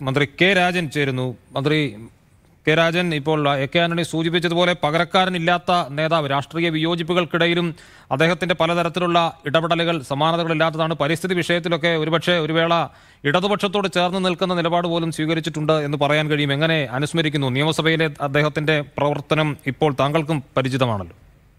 മന്ത്രി കെ രാജൻ ചേരുന്നു മന്ത്രി കെ രാജൻ ഇപ്പോൾ എ കെ ആന്റണി സൂചിപ്പിച്ചതുപോലെ പകരക്കാരനില്ലാത്ത നേതാവ് രാഷ്ട്രീയ വിയോജിപ്പുകൾക്കിടയിലും അദ്ദേഹത്തിന്റെ പലതരത്തിലുള്ള ഇടപെടലുകൾ സമാനതകളില്ലാത്തതാണ് പരിസ്ഥിതി വിഷയത്തിലൊക്കെ ഒരുപക്ഷെ ഒരു വേള ഇടതുപക്ഷത്തോട് ചേർന്ന് നിൽക്കുന്ന നിലപാട് പോലും സ്വീകരിച്ചിട്ടുണ്ട് എന്ന് പറയാൻ കഴിയും എങ്ങനെ അനുസ്മരിക്കുന്നു നിയമസഭയിലെ അദ്ദേഹത്തിന്റെ പ്രവർത്തനം ഇപ്പോൾ താങ്കൾക്കും പരിചിതമാണല്ലോ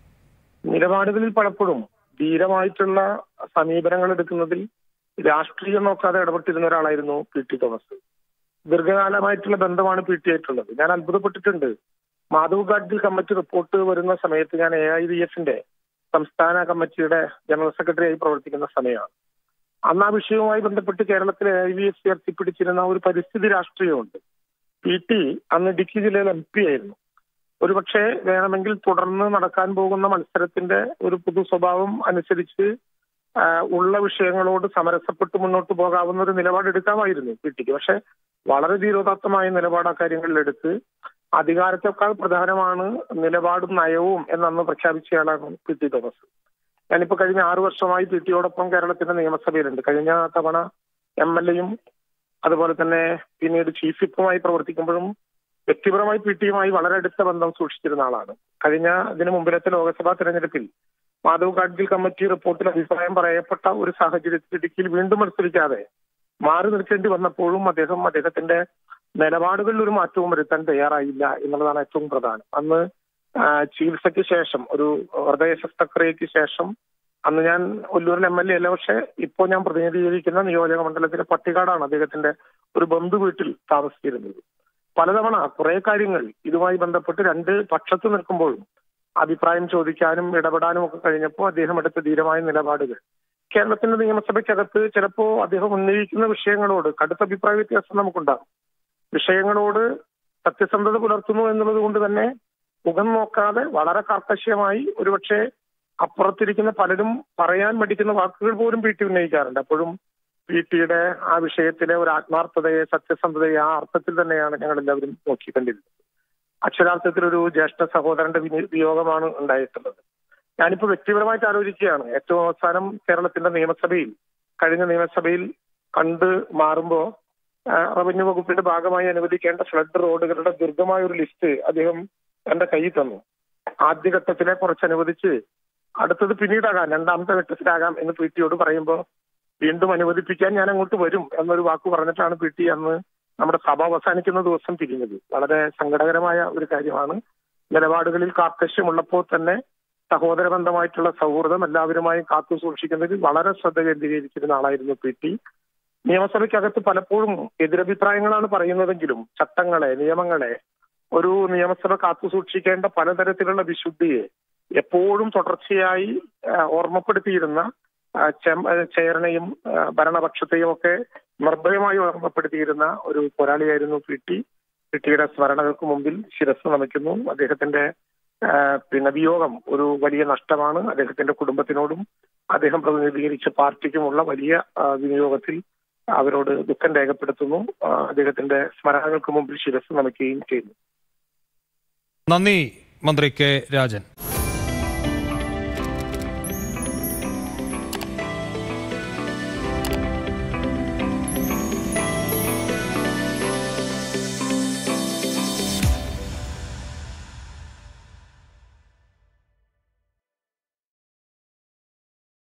നിലപാടുകളിൽ പലപ്പോഴും ധീരമായിട്ടുള്ള സമീപനങ്ങൾ എടുക്കുന്നതിൽ രാഷ്ട്രീയം നോക്കാതെ ഇടപെട്ടിരുന്ന ഒരാളായിരുന്നു പി ടി തോമസ് ദീർഘകാലമായിട്ടുള്ള ബന്ധമാണ് പി ടി ആയിട്ടുള്ളത് ഞാൻ അത്ഭുതപ്പെട്ടിട്ടുണ്ട് മാധവ് ഗാഡ്ഗിൽ കമ്മിറ്റി റിപ്പോർട്ട് വരുന്ന സമയത്ത് ഞാൻ എ ഐ വി എഫിന്റെ സംസ്ഥാന കമ്മിറ്റിയുടെ ജനറൽ സെക്രട്ടറി ആയി പ്രവർത്തിക്കുന്ന സമയമാണ് അന്ന് ആ വിഷയവുമായി ബന്ധപ്പെട്ട് കേരളത്തിലെ എ ഐ വി എഫ് ഉയർത്തിപ്പിടിച്ചിരുന്ന ഒരു പരിസ്ഥിതി രാഷ്ട്രീയമുണ്ട് പി ടി അന്ന് ഇടുക്കി ജില്ലയിൽ എം പി ആയിരുന്നു ഒരുപക്ഷെ വേണമെങ്കിൽ തുടർന്ന് നടക്കാൻ പോകുന്ന മത്സരത്തിന്റെ ഒരു പൊതു സ്വഭാവം അനുസരിച്ച് ആ, ഉള്ള വിഷയങ്ങളോട് സമരസപ്പെട്ട് മുന്നോട്ട് പോകാവുന്ന ഒരു നിലപാട് എടുക്കാമായിരുന്നു പി ടിക്ക് പക്ഷെ വളരെ ധീരോദാത്തമായ നിലപാട് ആ കാര്യങ്ങളിൽ എടുത്ത് അധികാരത്തെക്കാൾ പ്രധാനമാണ് നിലപാടും നയവും എന്നന്ന് പ്രഖ്യാപിച്ചയാളാണ് പി ടി തോമസ് ഞാനിപ്പോ കഴിഞ്ഞ ആറു വർഷമായി പി ടിയോടൊപ്പം കേരളത്തിന്റെ നിയമസഭയിലുണ്ട് കഴിഞ്ഞ തവണ എം എൽ എയും അതുപോലെ തന്നെ പിന്നീട് ചീഫ് വിപ്പുമായി പ്രവർത്തിക്കുമ്പോഴും വ്യക്തിപരമായി പി ടിയുമായി വളരെ അടുത്ത ബന്ധം സൂക്ഷിച്ചിരുന്ന ആളാണ് കഴിഞ്ഞ ഇതിനു മുമ്പിലത്തെ ലോക്സഭാ തെരഞ്ഞെടുപ്പിൽ മാധവ് ഗാഡ്ഗിൽ കമ്മിറ്റി റിപ്പോർട്ടിൽ അഭിപ്രായം പറയപ്പെട്ട ഒരു സാഹചര്യത്തിൽ ഇടുക്കിയിൽ വീണ്ടും മത്സരിക്കാതെ മാറി നിൽക്കേണ്ടി വന്നപ്പോഴും അദ്ദേഹം അദ്ദേഹത്തിന്റെ നിലപാടുകളിൽ ഒരു മാറ്റവും വരുത്താൻ തയ്യാറായില്ല എന്നുള്ളതാണ് ഏറ്റവും പ്രധാനം അന്ന് ആ, ചികിത്സയ്ക്ക് ശേഷം ഒരു ഹൃദയ ശസ്ത്രക്രിയയ്ക്ക് ശേഷം അന്ന് ഞാൻ ഒല്ലൂരിൽ എം എൽ എ അല്ല പക്ഷെ ഇപ്പോൾ ഞാൻ പ്രതിനിധീകരിക്കുന്ന നിയോജക മണ്ഡലത്തിലെ പട്ടികാടാണ് അദ്ദേഹത്തിന്റെ ഒരു ബന്ധു വീട്ടിൽ താമസിച്ചിരുന്നത് പലതവണ കുറെ കാര്യങ്ങൾ ഇതുമായി ബന്ധപ്പെട്ട് രണ്ട് പക്ഷത്ത് നിൽക്കുമ്പോഴും അഭിപ്രായം ചോദിക്കാനും ഇടപെടാനും ഒക്കെ കഴിഞ്ഞപ്പോൾ അദ്ദേഹം എടുത്ത ധീരമായ നിലപാടുകൾ കേരളത്തിന്റെ നിയമസഭയ്ക്കകത്ത് ചിലപ്പോ അദ്ദേഹം ഉന്നയിക്കുന്ന വിഷയങ്ങളോട് കടുത്ത അഭിപ്രായ വ്യത്യാസം നമുക്കുണ്ടാകും വിഷയങ്ങളോട് സത്യസന്ധത പുലർത്തുന്നു എന്നുള്ളത് കൊണ്ട് തന്നെ മുഖം നോക്കാതെ വളരെ കർക്കശ്യമായി ഒരുപക്ഷെ അപ്പുറത്തിരിക്കുന്ന പലരും പറയാൻ മടിക്കുന്ന വാക്കുകൾ പോലും പി ടി ഉന്നയിക്കാറുണ്ട് അപ്പോഴും പി ടിയുടെ ആ വിഷയത്തിലെ ഒരു ആത്മാർത്ഥതയെ സത്യസന്ധതയെ ആ അർത്ഥത്തിൽ തന്നെയാണ് ഞങ്ങൾ എല്ലാവരും നോക്കിക്കണ്ടിരുന്നത് അക്ഷരാർത്ഥത്തിൽ ഒരു ജ്യേഷ്ഠ സഹോദരന്റെ വിനി- വിയോഗമാണ് ഉണ്ടായിട്ടുള്ളത് ഞാനിപ്പോ വ്യക്തിപരമായിട്ട് ആലോചിക്കുകയാണ് ഏറ്റവും അവസാനം കേരളത്തിന്റെ നിയമസഭയിൽ കഴിഞ്ഞ നിയമസഭയിൽ കണ്ട് മാറുമ്പോ ആ, റവന്യൂ വകുപ്പിന്റെ ഭാഗമായി അനുവദിക്കേണ്ട ഫ്ലഡ് റോഡുകളുടെ ദീർഘമായ ഒരു ലിസ്റ്റ് അദ്ദേഹം എന്റെ കയ്യിൽ തന്നു ആദ്യഘട്ടത്തിലെ കുറച്ച് അനുവദിച്ച് അടുത്തത് പിന്നീടാകാം രണ്ടാമത്തെ ഘട്ടത്തിലാകാം എന്ന് പി ടിയോട് പറയുമ്പോൾ വീണ്ടും അനുവദിപ്പിക്കാൻ ഞാൻ അങ്ങോട്ട് വരും എന്നൊരു വാക്ക് പറഞ്ഞിട്ടാണ് പി ടി അന്ന് നമ്മുടെ സഭ അവസാനിക്കുന്ന ദിവസം തിരിഞ്ഞത് വളരെ സങ്കടകരമായ ഒരു കാര്യമാണ് നിലപാടുകളിൽ കാർക്കശ്യമുള്ളപ്പോൾ തന്നെ സഹോദര ബന്ധമായിട്ടുള്ള സൗഹൃദം എല്ലാവരുമായും കാത്തു സൂക്ഷിക്കുന്നതിൽ വളരെ ശ്രദ്ധ കേന്ദ്രീകരിച്ചിരുന്ന ആളായിരുന്നു പി ടി നിയമസഭയ്ക്കകത്ത് പലപ്പോഴും എതിരഭിപ്രായങ്ങളാണ് പറയുന്നതെങ്കിലും ചട്ടങ്ങളെ നിയമങ്ങളെ ഒരു നിയമസഭ കാത്തു സൂക്ഷിക്കേണ്ട പലതരത്തിലുള്ള വിശുദ്ധിയെ എപ്പോഴും തുടർച്ചയായി ആ, ഓർമ്മപ്പെടുത്തിയിരുന്ന ആ, ചെം- ആ, ചെയറിനെയും ആ, ഭരണപക്ഷത്തെയും ഒക്കെ നിർഭയമായി ഓർമ്മപ്പെടുത്തിയിരുന്ന ഒരു പോരാളിയായിരുന്നു പി ടി പി ടിയുടെ സ്മരണകൾക്ക് മുമ്പിൽ ശിരസ് നമിക്കുന്നു അദ്ദേഹത്തിന്റെ ആ, പിന്നെ വിയോഗം ഒരു വലിയ നഷ്ടമാണ് അദ്ദേഹത്തിന്റെ കുടുംബത്തിനോടും അദ്ദേഹം പ്രതിനിധീകരിച്ച പാർട്ടിക്കുമുള്ള വലിയ ആ, വിനിയോഗത്തിൽ അവരോട് ദുഃഖം രേഖപ്പെടുത്തുന്നു ആ, അദ്ദേഹത്തിന്റെ സ്മരണകൾക്ക് മുമ്പിൽ ശിരസ് നമിക്കുകയും ചെയ്യുന്നു നന്ദി മന്ത്രി കെ രാജൻ